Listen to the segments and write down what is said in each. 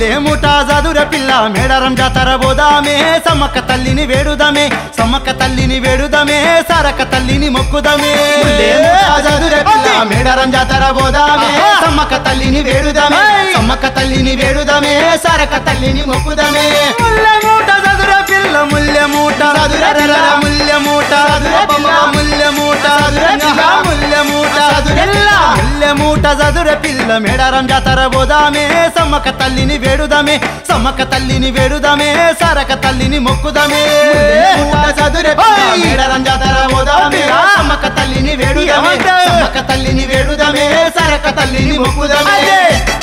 ముల్లే ముఠా చదుర పిల్ల మేడారం జాతర పోదామే సమ్మక్క తల్లిని వేడుదమే సమ్మక్క తల్లిని వేడుదమే సరక తల్లిని మొక్కుదమే ముల్లే ముఠా చదుర పిల్ల మేడారం జాతర పోదామే సమ్మక్క తల్లిని వేడుదమే సమ్మక్క తల్లిని వేడుదమే సరక తల్లిని మొక్కుదమే ముల్లె మూట చదుర పిల్ల ముల్లె మూట చదుర పిల్ల. ముల్లె మూట చదుర పిల్ల. ముల్లె మూట చదుర పిల్ల. ముల్లె మూట చదుర పిల్ల. ముల్లె మూట చదుర పిల్ల మేడారం జాతర పోదామే సమ్మక్క తల్లిని వేడుదమే సమ్మక్క తల్లిని వేడుదమే సరక తల్లిని మొక్కుదమే ముల్లె చదుర పిల్ల ఓయ్. మేడారం జాతర పోదామే సమ్మక్క తల్లిని వేడుదమే ఏమంటా? సమ్మక్క తల్లిని వేడుదమే సరక తల్లిని మొక్కుదమే అదే.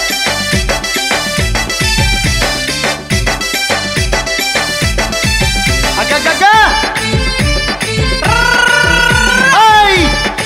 అగ్గగ్గగ్గ. ఓయ్.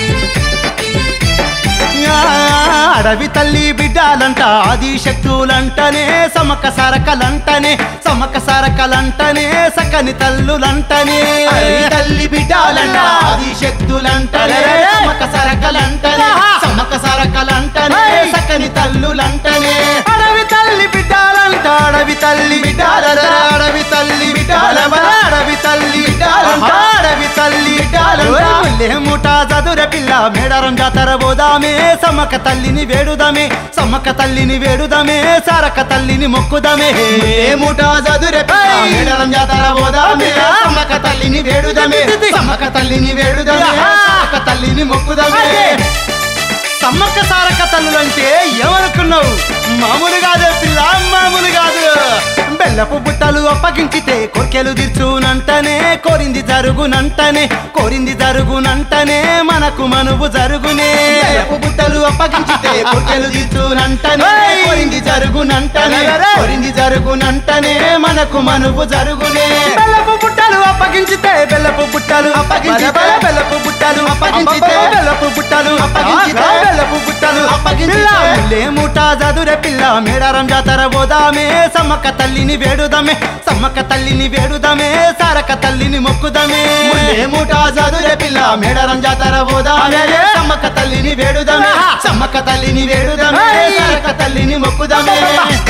యా, అడవి తల్లి బిడ్డాలంట ఆది శక్తులంటనే సమక సరకలంటనే సమక సరకలంటనే సకని తల్లులంటనే అడవి తల్లి బిడ్డాలంట ఆది శక్తులంటనే సమ్మక్క సరకలంటనే సమ్మక్క సరకలంటనే ఏయ్. సకని తల్లులంటనే అడవి తల్లి బిడ్డాలంట అడవి తల్లి బిడ్డాలంట. అడవి తల్లి బిడ్డాలంట. అడవి తల్లి బిడ్డాలంట. అడవి తల్లి బిడ్డాలంట. ఓయ్ ముల్లె ముఠా చదుర పిల్ల మేడారం జాతర పోదామే సమ్మక్క తల్లిని వేడుదమే సమ్మక్క తల్లిని వేడుదమే సరక తల్లిని మొక్కుదమే ఏముటా చదురే ఏయ్. మేడలం జాతర పోదామే సమ్మక్క తల్లిని వేడుదమే సమ్మక్క తల్లిని వేడుదమే సమ్మక్క తల్లిని మొక్కుదమే అదే. సమ్మక్క సారక్క తల్లులంటే ఏమనుకున్నావు మామూలు కాదే పిల్ల మామూలు కాదు బెల్లపు బుట్టలు అప్పగించితే కొర్కెలు తీర్చునంటనే కోరింది జరుగునంటనే కోరింది జరుగునంటనే మనకు మనువు జరుగునే బెల్లపు బుట్టలు అప్పగించితే కొర్కెలు తీర్చునంటనే ఏయ్. కోరింది జరుగునంటనే అరెరే. కోరింది జరుగునంటనే మనకు మనువు జరుగునే బెల్లపు బుట్టలు అప్పగించితే బెల్లపు బుట్టలు అప్పగించితే. బల బల బెల్లపు బుట్టలు అప్పగించితే. అబ్బబ్బ బెల్లపు బుట్టలు అప్పగించితే. ఆ, బెల్లపు బుట్టలు అప్పగించితే. పిల్ల, ముల్లే ముఠా చదురే పిల్ల మేడారం జాతర పోదామే సమ్మక్క తల్లిని వేడుదమే సమ్మక్క తల్లిని వేడుదమే సారక తల్లిని మొక్కుదమే ఏముటా చదురే పిల్ల మేడరం జాతర పోదామే అరెరే. సమ్మక్క తల్లిని వేడుదమే ఆహా. సమ్మక్క తల్లిని వేడుదమే ఏయ్. సరక తల్లిని మొక్కుదమే అబ్బబ్బ.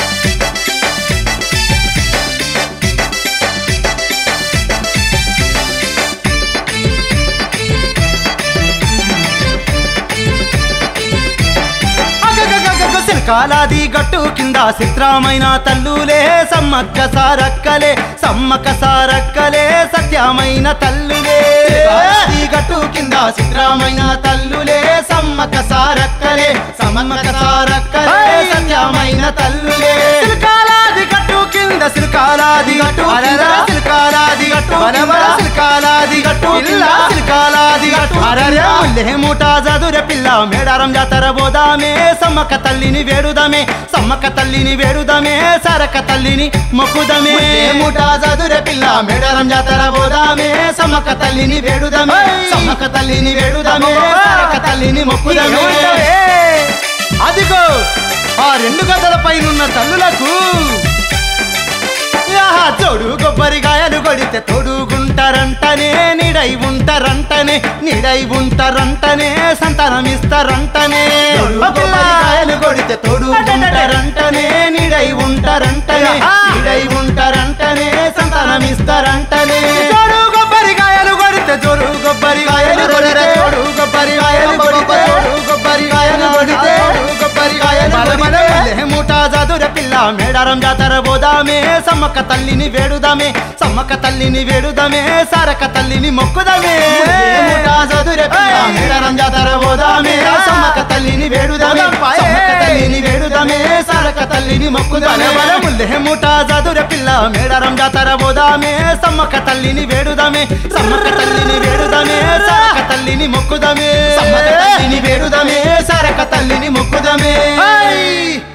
అగగగగగ సిల్కాలాది గట్టు కింద చిత్రమైన తల్లులే సమ్మక్క సారక్కలే సమ్మక్క సారక్కలే సత్యమైన తల్లులే ఈ గట్టు కింద చిత్రమైన తల్లులే సమ్మక్క సారక్కలే సమ్మక్క సారక్కలే ఏయ్. సత్యమైన తల్లులే సిల్కాలాది గట్టు కింద సిల్కాలాది గట్టు అరెరా కింద సిల్కాలాది గట్టు కింద బలబల సిల్కాలాది గట్టు కింద పిల్ల సిల్కాలాది గట్టు గట్టు అరెరే కింద ముల్లె మూటా చదురే పిల్ల మేడారం జాతర పోదామే సమ్మక్క తల్లిని వేడుదమే సమ్మక్క తల్లిని వేడుదమే సరక తల్లిని మొక్కుదమే ఏముటా చదురే పిల్ల మేడరం జాతర పోదామే సమ్మక్క తల్లిని వేడుదమే ఏయ్. సమ్మక్క తల్లిని వేడుదమే సరక తల్లిని మొక్కుదమే ఏమంటావే? అదిగో ఆ రెండు గదల పైనున్న తల్లులకు ఆహా, తోడు కొబ్బరికాయలు కొడితే తోడుగుంటారంటనే నిడై ఉంటారంటనే నిడై ఉంటారంటనే సంతానం ఇస్తారంటనే కొబ్బరికాయలు కొడితే తోడు ఉంటారంటనే నిడై ఉంటారంటనే నిడై ఉంటారంటనే సంతానం ఇస్తారంటనే జోడు కొబ్బరికాయలు కొడితే జోడు కొబ్బరికాయలు కొడితే తోడు కొబ్బరికాయలు కొడితే తోడు కొబ్బరికాయలు కొడితే తోడు కొబ్బరికాయలు కొడితే ముఠా చదుర పిల్ల మేడారం జాతర పోదామే సమ్మక్క తల్లిని వేడుదామే సమ్మక్క తల్లిని వేడుదామే సారక తల్లిని మొక్కుదామే ఏముటా చదురే పిల్ల మేడారం జాతర పోదామే సమ్మక్క తల్లిని వేడుదామే సమ్మక్క తల్లిని వేడుదామే సరక తల్లిని మొక్కుదామే ముల్లే ముఠా చదుర పిల్ల మేడారం జాతర పోదామే సమ్మక్క తల్లిని వేడుదామే సమ్మక్క తల్లిని వేడుదామే సారక తల్లిని మొక్కుదామే సమ్మక్క తల్లిని వేడుదామే సరక తల్లిని మొక్కుదామే ఏయ్!